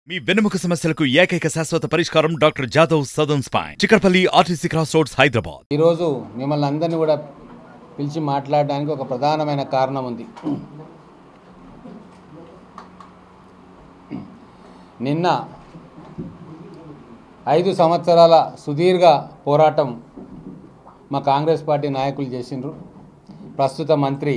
మీ వెన్నెముక సమస్యలకు ఏకైక శాశ్వత పరిష్కారం doctor Jadhav Sadan spine Chikkadpally RTC cross roads Hyderabad ఈరోజు మిమ్మల్ని అందరినీ కూడా పిలిచి మాట్లాడడానికి ఒక ప్రధానమైన కారణం ఉంది నిన్న ఐదు సంవత్సరాల సుదీర్ఘ పోరాటం మా కాంగ్రెస్ పార్టీ నాయకులు చేసిండ్రు ప్రస్తుత మంత్రి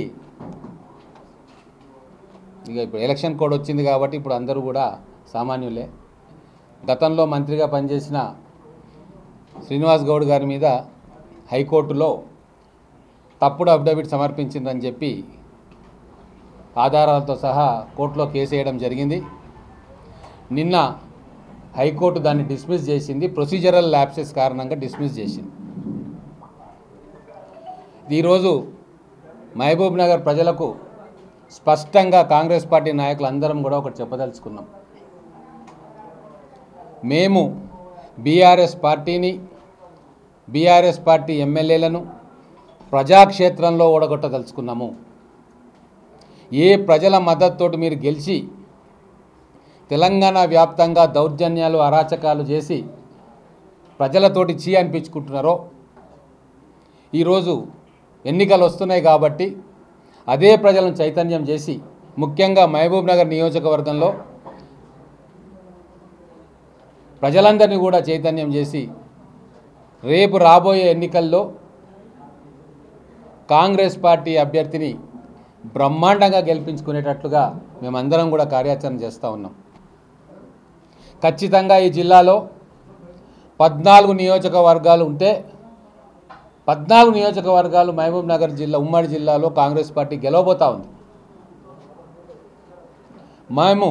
ఇక ఇప్పుడు ఎలక్షన్ కోడ్ వచ్చింది కాబట్టి ఇప్పుడు అందరూ కూడా సామాన్యులే గతంలో మంత్రిగా పనిచేసిన శ్రీనివాస్ గౌడ్ గారి మీద హైకోర్టులో తప్పుడు అఫిడవిట్ సమర్పించిందని చెప్పి ఆధారాలతో సహా కోర్టులో కేసు వేయడం జరిగింది నిన్న హైకోర్టు దాన్ని డిస్మిస్ చేసింది ప్రొసీజరల్ ల్యాప్సెస్ కారణంగా డిస్మిస్ చేసింది ఈరోజు మహబూబ్ నగర్ ప్రజలకు స్పష్టంగా కాంగ్రెస్ పార్టీ నాయకులు అందరం కూడా ఒకటి చెప్పదలుచుకున్నాం మేము బీఆర్ఎస్ పార్టీని బీఆర్ఎస్ పార్టీ ఎమ్మెల్యేలను ప్రజాక్షేత్రంలో ఓడగొట్టదలుచుకున్నాము ఏ ప్రజల మద్దతుతోటి మీరు గెలిచి తెలంగాణ వ్యాప్తంగా దౌర్జన్యాలు అరాచకాలు చేసి ప్రజలతోటి చీ అనిపించుకుంటున్నారో ఈరోజు ఎన్నికలు వస్తున్నాయి కాబట్టి అదే ప్రజలను చైతన్యం చేసి ముఖ్యంగా మహబూబ్ నగర్ నియోజకవర్గంలో ప్రజలందరినీ కూడా చైతన్యం చేసి రేపు రాబోయే ఎన్నికల్లో కాంగ్రెస్ పార్టీ అభ్యర్థిని బ్రహ్మాండంగా గెలిపించుకునేటట్లుగా మేమందరం కూడా కార్యాచరణ చేస్తూ ఉన్నాం ఖచ్చితంగా ఈ జిల్లాలో పద్నాలుగు నియోజకవర్గాలు ఉంటే పద్నాలుగు నియోజకవర్గాలు మహబూబ్ నగర్ జిల్లా ఉమ్మడి జిల్లాలో కాంగ్రెస్ పార్టీ గెలవబోతా ఉంది మేము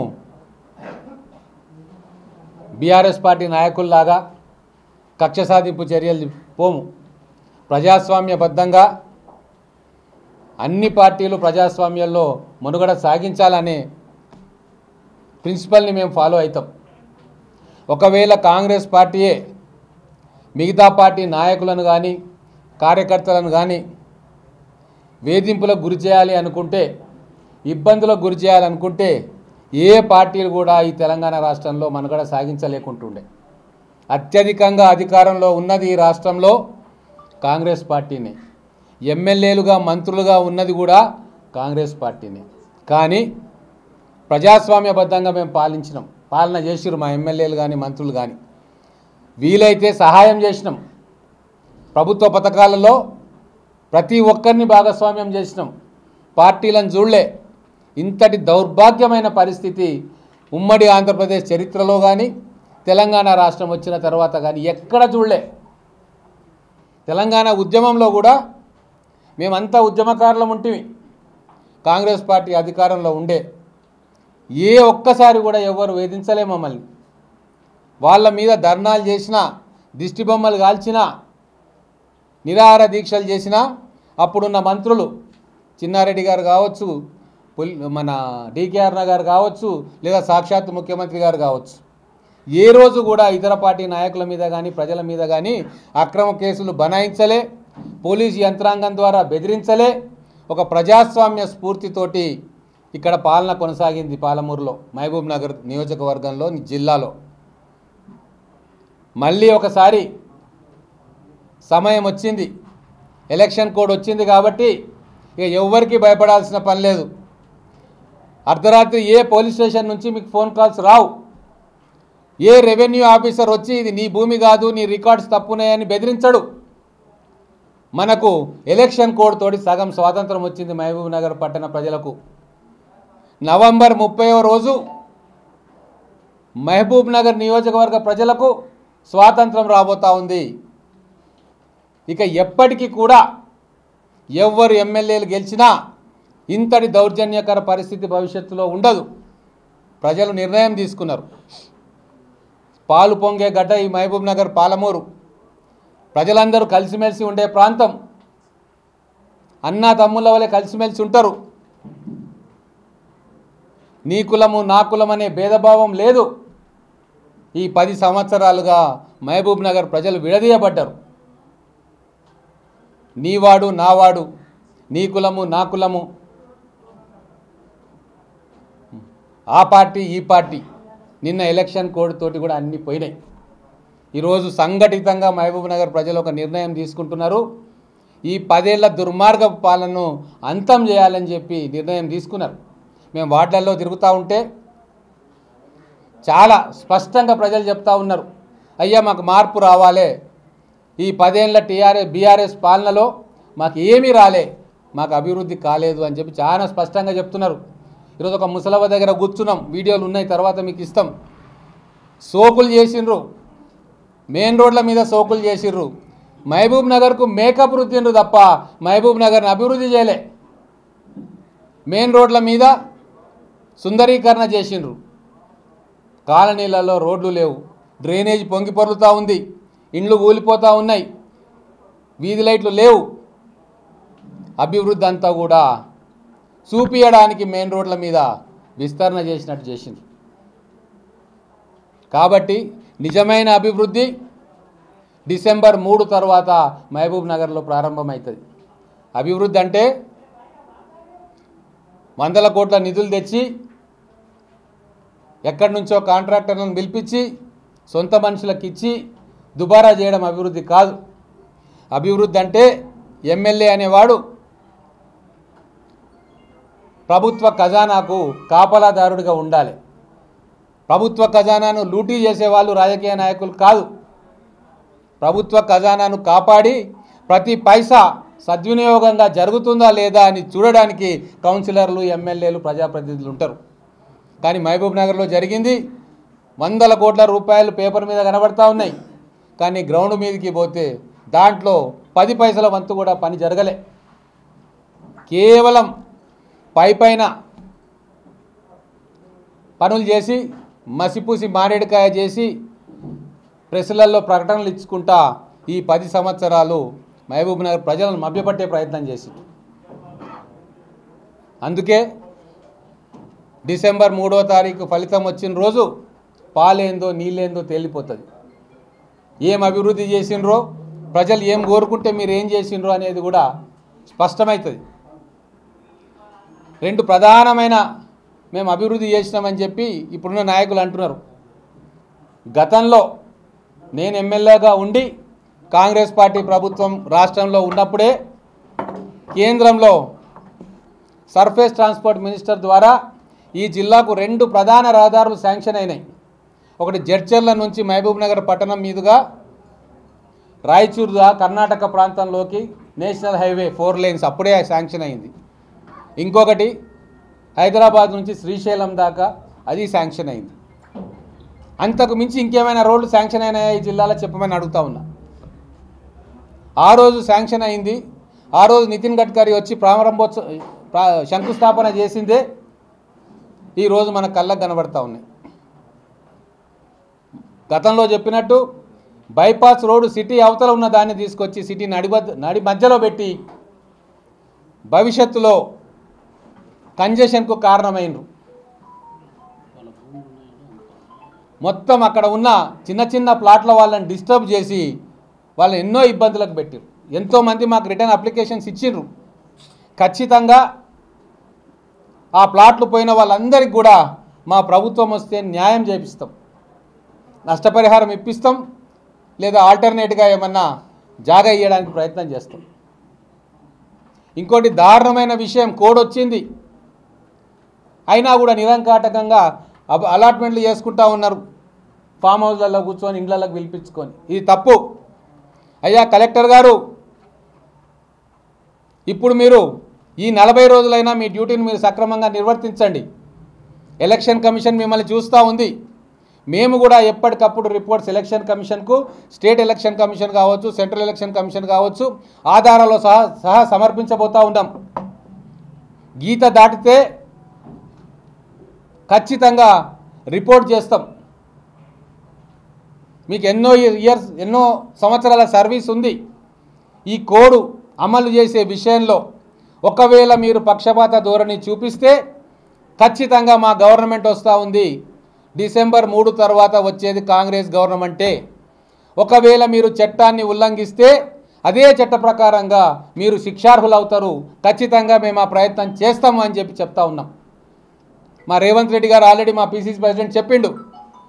బీఆర్ఎస్ పార్టీ నాయకుల్లాగా కక్ష సాధింపు చర్యలు పోము ప్రజాస్వామ్యబద్ధంగా అన్ని పార్టీలు ప్రజాస్వామ్యంలో మనుగడ సాగించాలనే ప్రిన్సిపల్ని మేము ఫాలో అవుతాం ఒకవేళ కాంగ్రెస్ పార్టీయే మిగతా పార్టీ నాయకులను కానీ కార్యకర్తలను కానీ వేధింపులకు గురి చేయాలి అనుకుంటే ఇబ్బందులకు గురి చేయాలనుకుంటే ఏ పార్టీలు కూడా ఈ తెలంగాణ రాష్ట్రంలో మనుగడ సాగించలేకుంటుండే అత్యధికంగా అధికారంలో ఉన్నది ఈ రాష్ట్రంలో కాంగ్రెస్ పార్టీనే ఎమ్మెల్యేలుగా మంత్రులుగా ఉన్నది కూడా కాంగ్రెస్ పార్టీనే కానీ ప్రజాస్వామ్యబద్ధంగా మేము పాలించినాం పాలన చేసిరు మా ఎమ్మెల్యేలు కానీ మంత్రులు కానీ వీలైతే సహాయం చేసినాం ప్రభుత్వ పథకాలలో ప్రతి ఒక్కరిని భాగస్వామ్యం చేసినాం పార్టీలను చూడలే ఇంతటి దౌర్భాగ్యమైన పరిస్థితి ఉమ్మడి ఆంధ్రప్రదేశ్ చరిత్రలో కానీ తెలంగాణ రాష్ట్రం వచ్చిన తర్వాత కానీ ఎక్కడ చూడలే తెలంగాణ ఉద్యమంలో కూడా మేమంతా ఉద్యమకారులం ఉంటివి కాంగ్రెస్ పార్టీ అధికారంలో ఉండే ఏ ఒక్కసారి కూడా ఎవరు వేధించలే మమ్మల్ని వాళ్ళ మీద ధర్నాలు చేసినా దిష్టి బొమ్మలు కాల్చినా నిరాహార దీక్షలు చేసినా అప్పుడున్న మంత్రులు చిన్నారెడ్డి గారు కావచ్చు పుల్- మన డికేఆర్ గారు కావచ్చు లేదా సాక్షాత్ ముఖ్యమంత్రి గారు కావచ్చు ఏ రోజు కూడా ఇతర పార్టీ నాయకుల మీద కానీ ప్రజల మీద కానీ అక్రమ కేసులు బనాయించలే పోలీసు యంత్రాంగం ద్వారా బెదిరించలే ఒక ప్రజాస్వామ్య స్ఫూర్తితోటి ఇక్కడ పాలన కొనసాగింది పాలమూరులో మహబూబ్ నగర్ నియోజకవర్గంలో జిల్లాలో మళ్ళీ ఒకసారి సమయం వచ్చింది ఎలక్షన్ కోడ్ వచ్చింది కాబట్టి ఇక ఎవ్వరికీ భయపడాల్సిన పని లేదు అర్ధరాత్రి ఏ పోలీస్ స్టేషన్ నుంచి మీకు ఫోన్ కాల్స్ రావు ఏ రెవెన్యూ ఆఫీసర్ వచ్చి ఇది నీ భూమి కాదు నీ రికార్డ్స్ తప్పున్నాయని బెదిరించడు మనకు ఎలక్షన్ కోడ్ తోటి సగం స్వాతంత్రం వచ్చింది మహబూబ్ నగర్ పట్టణ ప్రజలకు నవంబర్ ముప్పైవ రోజు మహబూబ్ నగర్ నియోజకవర్గ ప్రజలకు స్వాతంత్రం రాబోతా ఉంది ఇక ఎప్పటికీ కూడా ఎవ్వరు ఎమ్మెల్యేలు గెలిచినా ఇంతటి దౌర్జన్యకర పరిస్థితి భవిష్యత్తులో ఉండదు ప్రజలు నిర్ణయం తీసుకున్నారు పాలు పొంగే గడ్డ ఈ మహబూబ్ నగర్ పాలమూరు ప్రజలందరూ కలిసిమెలిసి ఉండే ప్రాంతం అన్నా తమ్ముళ్ళ వలె కలిసిమెలిసి ఉంటారు నీ కులము నా కులం అనే భేదభావం లేదు ఈ పది సంవత్సరాలుగా మహబూబ్ నగర్ ప్రజలు విడదీయబడ్డారు నీవాడు నావాడు నీ కులము నా కులము ఆ పార్టీ ఈ పార్టీ నిన్న ఎలక్షన్ కోడ్ తోటి కూడా అన్నీ పోయినాయి ఈరోజు సంఘటితంగా మహబూబ్ నగర్ ప్రజలు ఒక నిర్ణయం తీసుకుంటున్నారు ఈ పదేళ్ల దుర్మార్గ పాలనను అంతం చేయాలని చెప్పి నిర్ణయం తీసుకున్నారు మేము వార్డులలో తిరుగుతూ ఉంటే చాలా స్పష్టంగా ప్రజలు చెప్తా ఉన్నారు అయ్యా మాకు మార్పు రావాలే ఈ పదేళ్ల టీఆర్ఎస్ బీఆర్ఎస్ పాలనలో మాకు ఏమీ రాలే మాకు అభివృద్ధి కాలేదు అని చెప్పి చాలా స్పష్టంగా చెప్తున్నారు ఈరోజు ఒక ముసలవ దగ్గర కూర్చున్నాం వీడియోలు ఉన్నాయి తర్వాత మీకు ఇస్తాం సోకులు చేసిండ్రు మెయిన్ రోడ్ల మీద సోకులు చేసిర్రు మహబూబ్ నగర్కు మేకప్ రుద్దిండ్రు తప్ప మహబూబ్ నగర్ని అభివృద్ధి చేయలే మెయిన్ రోడ్ల మీద సుందరీకరణ చేసిండ్రు కాలనీలలో రోడ్లు లేవు డ్రైనేజ్ పొంగి పొర్లుతూ ఉంది ఇండ్లు కూలిపోతూ ఉన్నాయి వీధి లైట్లు లేవు అభివృద్ధి అంతా కూడా చూపియడానికి మెయిన్ రోడ్ల మీద విస్తరణ చేసినట్టు చేసిండ్రు కాబట్టి నిజమైన అభివృద్ధి డిసెంబర్ మూడు తర్వాత మహబూబ్ నగర్లో ప్రారంభమవుతుంది అభివృద్ధి అంటే వందల కోట్ల నిధులు తెచ్చి ఎక్కడి నుంచో కాంట్రాక్టర్లను పిలిపించి సొంత మనుషులకు ఇచ్చి దుబారా చేయడం అభివృద్ధి కాదు అభివృద్ధి అంటే ఎమ్మెల్యే అనేవాడు ప్రభుత్వ ఖజానాకు కాపలాదారుడిగా ఉండాలి ప్రభుత్వ ఖజానాను లూటీ చేసేవాళ్ళు రాజకీయ నాయకులు కాదు ప్రభుత్వ ఖజానాను కాపాడి ప్రతి పైసా సద్వినియోగంగా జరుగుతుందా లేదా అని చూడడానికి కౌన్సిలర్లు ఎమ్మెల్యేలు ప్రజాప్రతినిధులు ఉంటారు కానీ మహబూబ్ నగర్లో జరిగింది వందల కోట్ల రూపాయలు పేపర్ మీద కనబడతా ఉన్నాయి కానీ గ్రౌండ్ మీదకి పోతే దాంట్లో పది పైసల వంతు కూడా పని జరగలే కేవలం పై పైన పనులు చేసి మసిపూసి మారేడుకాయ చేసి ప్రెస్లలో ప్రకటనలు ఇచ్చుకుంటా ఈ పది సంవత్సరాలు మహబూబ్ నగర్ ప్రజలను మభ్యపట్టే ప్రయత్నం చేసింది అందుకే డిసెంబర్ మూడో తారీఖు ఫలితం వచ్చిన రోజు పాలేందో నీళ్ళేందో తేలిపోతుంది ఏం అభివృద్ధి చేసిండ్రో ప్రజలు ఏం కోరుకుంటే మీరు ఏం చేసిండ్రో అనేది కూడా స్పష్టమవుతుంది రెండు ప్రధానమైన మేము అభివృద్ధి చేసినామని చెప్పి ఇప్పుడున్న నాయకులు అంటున్నారు గతంలో నేను ఎమ్మెల్యేగా ఉండి కాంగ్రెస్ పార్టీ ప్రభుత్వం రాష్ట్రంలో ఉన్నప్పుడే కేంద్రంలో సర్ఫేస్ ట్రాన్స్పోర్ట్ మినిస్టర్ ద్వారా ఈ జిల్లాకు రెండు ప్రధాన రహదారులు శాంక్షన్ అయినాయి ఒకటి జడ్చర్ల నుంచి మహబూబ్ నగర్ పట్టణం మీదుగా రాయచూర్ దా కర్ణాటక ప్రాంతంలోకి నేషనల్ హైవే ఫోర్ లైన్స్ అప్పుడే శాంక్షన్ అయింది ఇంకొకటి హైదరాబాద్ నుంచి శ్రీశైలం దాకా అది శాంక్షన్ అయింది అంతకు మించి ఇంకేమైనా రోడ్లు శాంక్షన్ అయినాయా ఈ జిల్లాలో చెప్పమని అడుగుతా ఉన్నా ఆ రోజు శాంక్షన్ అయింది ఆ రోజు నితిన్ గడ్కరీ వచ్చి ప్రారంభోత్సవ ప్రా శంకుస్థాపన చేసిందే ఈరోజు మన కళ్ళకు కనబడతా ఉన్నాయి గతంలో చెప్పినట్టు బైపాస్ రోడ్డు సిటీ అవతల ఉన్న దాన్ని తీసుకొచ్చి సిటీ నడిబద్ నడి మధ్యలో పెట్టి భవిష్యత్తులో కంజెషన్కు కారణమైనరు మొత్తం అక్కడ ఉన్న చిన్న చిన్న ప్లాట్ల వాళ్ళని డిస్టర్బ్ చేసి వాళ్ళని ఎన్నో ఇబ్బందులకు పెట్టారు ఎంతోమంది మాకు రిటర్న్ అప్లికేషన్స్ ఇచ్చిండ్రు ఖచ్చితంగా ఆ ప్లాట్లు పోయిన వాళ్ళందరికీ కూడా మా ప్రభుత్వం వస్తే న్యాయం చేపిస్తాం నష్టపరిహారం ఇప్పిస్తాం లేదా ఆల్టర్నేట్గా ఏమన్నా జాగా ఇవ్వడానికి ప్రయత్నం చేస్తాం ఇంకోటి దారుణమైన విషయం కోడ్ వచ్చింది అయినా కూడా నిరంకాటకంగా అబ- అలాట్మెంట్లు చేసుకుంటా ఉన్నారు ఫామ్ హౌస్లలో కూర్చొని ఇండ్లలోకి పిలిపించుకొని ఇది తప్పు అయ్యా కలెక్టర్ గారు ఇప్పుడు మీరు ఈ నలభై రోజులైనా మీ డ్యూటీని మీరు సక్రమంగా నిర్వర్తించండి ఎలక్షన్ కమిషన్ మిమ్మల్ని చూస్తూ ఉంది మేము కూడా ఎప్పటికప్పుడు రిపోర్ట్స్ ఎలక్షన్ కమిషన్కు స్టేట్ ఎలక్షన్ కమిషన్ కావచ్చు సెంట్రల్ ఎలక్షన్ కమిషన్ కావచ్చు ఆధారాలు సహా సహా సమర్పించబోతా ఉన్నాం గీత దాటితే ఖచ్చితంగా రిపోర్ట్ చేస్తాం మీకు ఎన్నో ఇయర్స్ ఎన్నో సంవత్సరాల సర్వీస్ ఉంది ఈ కోడ్ అమలు చేసే విషయంలో ఒకవేళ మీరు పక్షపాత ధోరణి చూపిస్తే ఖచ్చితంగా మా గవర్నమెంట్ వస్తూ ఉంది డిసెంబర్ మూడు తర్వాత వచ్చేది కాంగ్రెస్ గవర్నమెంటే ఒకవేళ మీరు చట్టాన్ని ఉల్లంఘిస్తే అదే చట్ట ప్రకారంగా మీరు శిక్షార్హులు అవుతారు ఖచ్చితంగా మేము ఆ ప్రయత్నం చేస్తాము అని చెప్పి చెప్తా ఉన్నాం మా రేవంత్ రెడ్డి గారు ఆల్రెడీ మా పీసీసీ ప్రెసిడెంట్ చెప్పిండు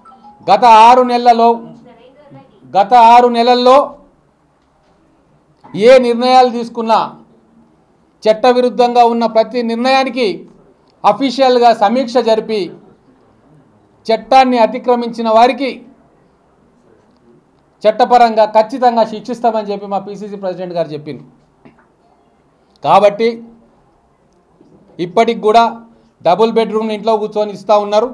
గత ఆరు నెలలలో గత ఆరు నెలల్లో ఏ నిర్ణయాలు తీసుకున్నా చట్టవిరుద్ధంగా ఉన్న ప్రతి నిర్ణయానికి అఫీషియల్గా సమీక్ష జరిపి చట్టాన్ని అతిక్రమించిన వారికి చట్టపరంగా ఖచ్చితంగా శిక్షిస్తామని చెప్పి మా పిసిసి ప్రెసిడెంట్ గారు చెప్పింది కాబట్టి ఇప్పటికి కూడా డబుల్ బెడ్రూమ్ ఇంట్లో కూర్చొని ఇస్తూ ఉన్నారు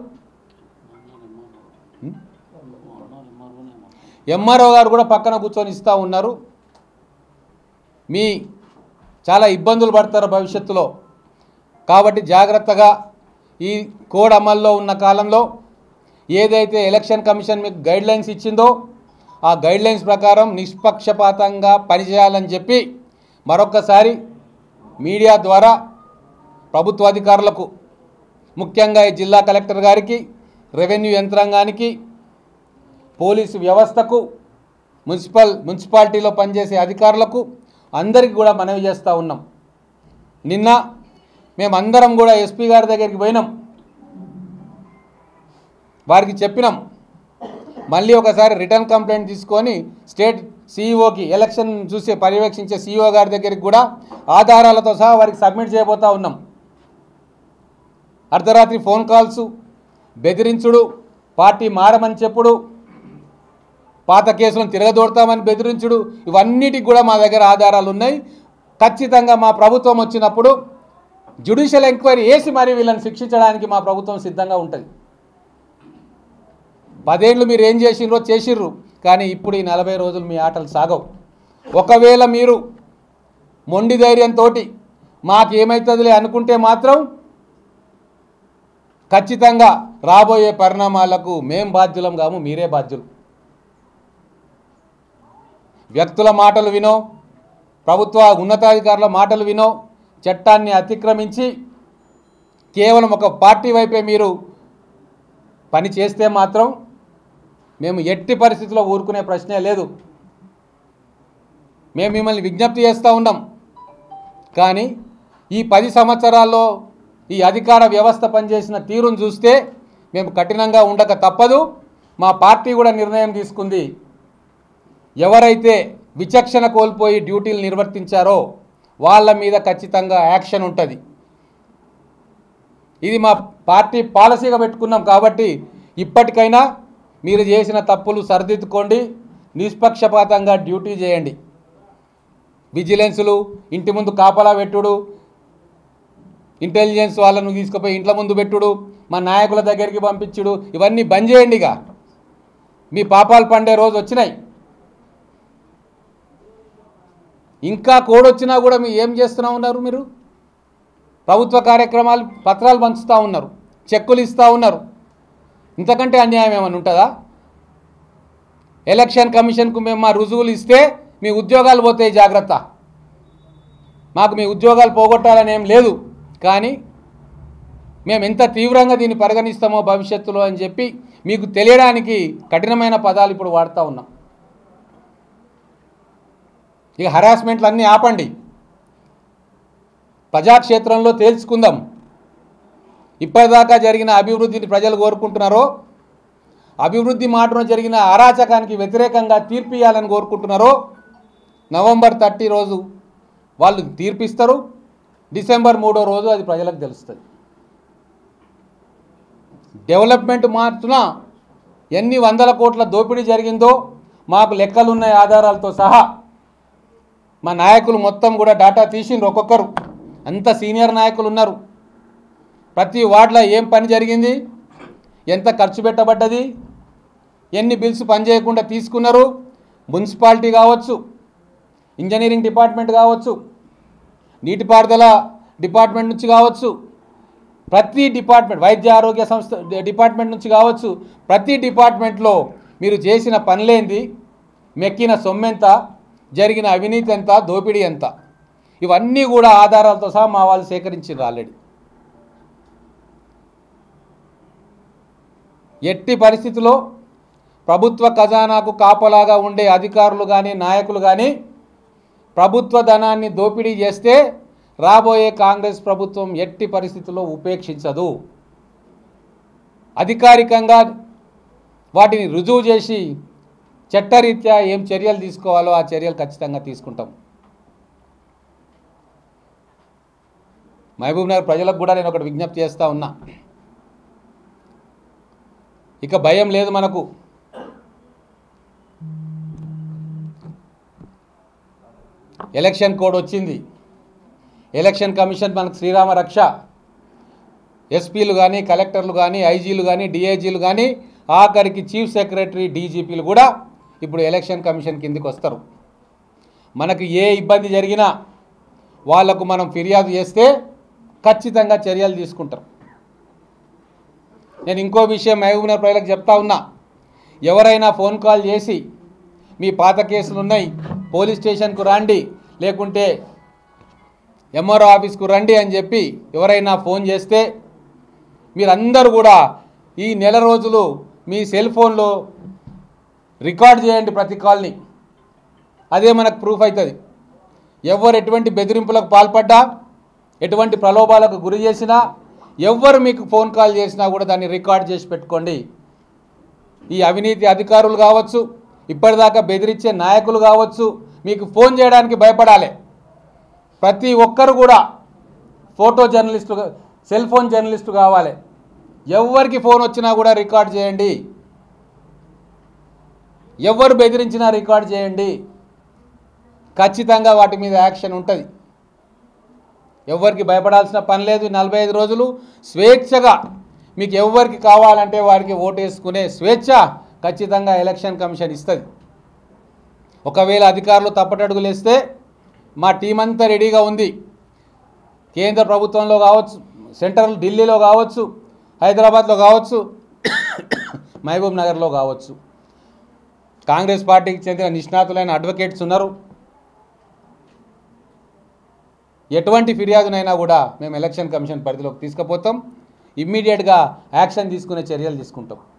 ఎంఆర్ఓ గారు కూడా పక్కన కూర్చొని ఇస్తూ ఉన్నారు మీ చాలా ఇబ్బందులు పడతారు భవిష్యత్తులో కాబట్టి జాగ్రత్తగా ఈ కోడ్ అమల్లో ఉన్న కాలంలో ఏదైతే ఎలక్షన్ కమిషన్ మీకు గైడ్లైన్స్ ఇచ్చిందో ఆ గైడ్లైన్స్ ప్రకారం నిష్పక్షపాతంగా పనిచేయాలని చెప్పి మరొక్కసారి మీడియా ద్వారా ప్రభుత్వ అధికారులకు ముఖ్యంగా ఈ జిల్లా కలెక్టర్ గారికి రెవెన్యూ యంత్రాంగానికి పోలీసు వ్యవస్థకు మున్సిపల్ మున్సిపాలిటీలో పనిచేసే అధికారులకు అందరికీ కూడా మనవి చేస్తూ ఉన్నాం నిన్న మేమందరం కూడా ఎస్పీ గారి దగ్గరికి పోయినాం వారికి చెప్పినాం మళ్ళీ ఒకసారి రిటర్న్ కంప్లైంట్ తీసుకొని స్టేట్ సీఈఓకి ఎలక్షన్ చూసే పర్యవేక్షించే సీఈఓ గారి దగ్గరికి కూడా ఆధారాలతో సహా వారికి సబ్మిట్ చేయబోతా ఉన్నాం అర్ధరాత్రి ఫోన్ కాల్స్ బెదిరించుడు పార్టీ మారమని చెప్పుడు పాత కేసులను తిరగదోడతామని బెదిరించుడు ఇవన్నిటికి కూడా మా దగ్గర ఆధారాలు ఉన్నాయి ఖచ్చితంగా మా ప్రభుత్వం వచ్చినప్పుడు జ్యుడిషియల్ ఎంక్వైరీ వేసి మరి వీళ్ళని శిక్షించడానికి మా ప్రభుత్వం సిద్ధంగా ఉంటుంది పదేళ్ళు మీరు ఏం చేసిండ్రో చేసిర్రు కానీ ఇప్పుడు ఈ నలభై రోజులు మీ ఆటలు సాగవు ఒకవేళ మీరు మొండి ధైర్యంతో మాకేమవుతుందిలే అనుకుంటే మాత్రం ఖచ్చితంగా రాబోయే పరిణామాలకు మేం బాధ్యులం కాము మీరే బాధ్యులు వ్యక్తుల మాటలు వినో ప్రభుత్వ ఉన్నతాధికారుల మాటలు వినో చట్టాన్ని అతిక్రమించి కేవలం ఒక పార్టీ వైపే మీరు పని చేస్తే మాత్రం మేము ఎట్టి పరిస్థితుల్లో ఊరుకునే ప్రశ్నే లేదు మేము మిమ్మల్ని విజ్ఞప్తి చేస్తూ ఉన్నాం కానీ ఈ పది సంవత్సరాల్లో ఈ అధికార వ్యవస్థ పనిచేసిన తీరును చూస్తే మేము కఠినంగా ఉండక తప్పదు మా పార్టీ కూడా నిర్ణయం తీసుకుంది ఎవరైతే విచక్షణ కోల్పోయి డ్యూటీలు నిర్వర్తించారో వాళ్ళ మీద ఖచ్చితంగా యాక్షన్ ఉంటుంది ఇది మా పార్టీ పాలసీగా పెట్టుకున్నాం కాబట్టి ఇప్పటికైనా మీరు చేసిన తప్పులు సరిదిద్దుకోండి నిష్పక్షపాతంగా డ్యూటీ చేయండి విజిలెన్సులు ఇంటి ముందు కాపలా పెట్టుడు ఇంటెలిజెన్స్ వాళ్ళను తీసుకుపోయి ఇంట్ల ముందు పెట్టుడు మా నాయకుల దగ్గరికి పంపించుడు ఇవన్నీ బంద్ చేయండి ఇక మీ పాపాలు పండే రోజు వచ్చినాయి ఇంకా కోడ్ వచ్చినా కూడా మీరు ఏం చేస్తూనే ఉన్నారు మీరు ప్రభుత్వ కార్యక్రమాలు పత్రాలు పంచుతూ ఉన్నారు చెక్కులు ఇస్తూ ఉన్నారు ఇంతకంటే అన్యాయం ఏమైనా ఉంటుందా ఎలక్షన్ కమిషన్కు మేము మా రుజువులు ఇస్తే మీ ఉద్యోగాలు పోతాయి జాగ్రత్త మాకు మీ ఉద్యోగాలు పోగొట్టాలని ఏం లేదు కానీ మేము ఎంత తీవ్రంగా దీన్ని పరిగణిస్తామో భవిష్యత్తులో అని చెప్పి మీకు తెలియడానికి కఠినమైన పదాలు ఇప్పుడు వాడుతూ ఉన్నాం ఇక హరాస్మెంట్లు అన్నీ ఆపండి ప్రజాక్షేత్రంలో తేల్చుకుందాం ఇప్పటిదాకా జరిగిన అభివృద్ధిని ప్రజలు కోరుకుంటున్నారో అభివృద్ధి మాటన జరిగిన అరాచకానికి వ్యతిరేకంగా తీర్పు ఇవ్వాలని కోరుకుంటున్నారో నవంబర్ థర్టీ రోజు వాళ్ళు తీర్పిస్తారు డిసెంబర్ మూడో రోజు అది ప్రజలకు తెలుస్తుంది డెవలప్మెంట్ మార్చున ఎన్ని వందల కోట్ల దోపిడీ జరిగిందో మాకు లెక్కలున్నాయి ఆధారాలతో సహా మా నాయకులు మొత్తం కూడా డాటా తీసిండ్రు ఒక్కొక్కరు అంత సీనియర్ నాయకులు ఉన్నారు ప్రతి వార్డులో ఏం పని జరిగింది ఎంత ఖర్చు పెట్టబడ్డది ఎన్ని బిల్స్ పనిచేయకుండా తీసుకున్నారు మున్సిపాలిటీ కావచ్చు ఇంజనీరింగ్ డిపార్ట్మెంట్ కావచ్చు నీటిపారుదల డిపార్ట్మెంట్ నుంచి కావచ్చు ప్రతి డిపార్ట్మెంట్ వైద్య ఆరోగ్య సంస్థ డిపార్ట్మెంట్ నుంచి కావచ్చు ప్రతి డిపార్ట్మెంట్లో మీరు చేసిన పనులేంది మెక్కిన సొమ్మెంత జరిగిన అవినీతి ఎంత దోపిడీ ఎంత ఇవన్నీ కూడా ఆధారాలతో సహా మా వాళ్ళు సేకరించారు ఆల్రెడీ ఎట్టి పరిస్థితిలో ప్రభుత్వ ఖజానాకు కాపలాగా ఉండే అధికారులు కానీ నాయకులు కానీ ప్రభుత్వ ధనాన్ని దోపిడీ చేస్తే రాబోయే కాంగ్రెస్ ప్రభుత్వం ఎట్టి పరిస్థితుల్లో ఉపేక్షించదు అధికారికంగా వాటిని రుజువు చేసి చట్టరీత్యా ఏం చర్యలు తీసుకోవాలో ఆ చర్యలు ఖచ్చితంగా తీసుకుంటాం మహబూబ్ నగర్ ప్రజలకు కూడా నేను ఒకటి విజ్ఞప్తి చేస్తూ ఉన్నా ఇక భయం లేదు మనకు ఎలక్షన్ కోడ్ వచ్చింది ఎలక్షన్ కమిషన్ మనకు శ్రీరామ రక్ష ఎస్పీలు కానీ కలెక్టర్లు కానీ ఐజీలు కానీ డిఐజీలు కానీ ఆఖరికి చీఫ్ సెక్రటరీ డీజీపీలు కూడా ఇప్పుడు ఎలక్షన్ కమిషన్ కిందికి వస్తారు మనకు ఏ ఇబ్బంది జరిగినా వాళ్లకు మనం ఫిర్యాదు చేస్తే ఖచ్చితంగా చర్యలు తీసుకుంటారు నేను ఇంకో విషయం మహబూబ్నగర్ ప్రజలకు చెప్తా ఉన్నా ఎవరైనా ఫోన్ కాల్ చేసి మీ పాత కేసులు ఉన్నాయి పోలీస్ స్టేషన్కు రండి లేకుంటే ఎంఆర్ఓ ఆఫీస్కు రండి అని చెప్పి ఎవరైనా ఫోన్ చేస్తే మీరందరూ కూడా ఈ నెల రోజులు మీ సెల్ ఫోన్లో రికార్డ్ చేయండి ప్రతి కాల్ని అదే మనకు ప్రూఫ్ అవుతుంది ఎవరు ఎటువంటి బెదిరింపులకు పాల్పడ్డా ఎటువంటి ప్రలోభాలకు గురి చేసినా ఎవ్వరు మీకు ఫోన్ కాల్ చేసినా కూడా దాన్ని రికార్డ్ చేసి పెట్టుకోండి ఈ అవినీతి అధికారులు కావచ్చు ఇప్పటిదాకా బెదిరించే నాయకులు కావచ్చు మీకు ఫోన్ చేయడానికి భయపడాలి ప్రతి ఒక్కరు కూడా photo journalist cell phone journalist కావాలి ఎవరికి ఫోన్ వచ్చినా కూడా రికార్డ్ చేయండి ఎవరు బెదిరించినా రికార్డ్ చేయండి ఖచ్చితంగా వాటి మీద యాక్షన్ ఉంటుంది ఎవరికి భయపడాల్సిన పని లేదు నలభై ఐదు రోజులు స్వేచ్ఛగా మీకు ఎవరికి కావాలంటే వారికి ఓటేసుకునే స్వేచ్ఛ ఖచ్చితంగా ఎలక్షన్ కమిషన్ ఇస్తుంది ఒకవేళ అధికారులు తప్పటడుగులు వేస్తే మా టీం అంతా రెడీగా ఉంది కేంద్ర ప్రభుత్వంలో కావచ్చు సెంట్రల్ ఢిల్లీలో కావచ్చు హైదరాబాద్లో కావచ్చు మహబూబ్ నగర్లో కావచ్చు కాంగ్రెస్ పార్టీకి చెందిన నిష్ణాతులైన అడ్వకేట్స్ ఉన్నారు ఎటువంటి ఫిర్యాదునైనా కూడా మేము ఎలక్షన్ కమిషన్ పరిధిలోకి తీసుకుపోతాం ఇమ్మీడియట్గా యాక్షన్ తీసుకునే చర్యలు తీసుకుంటాం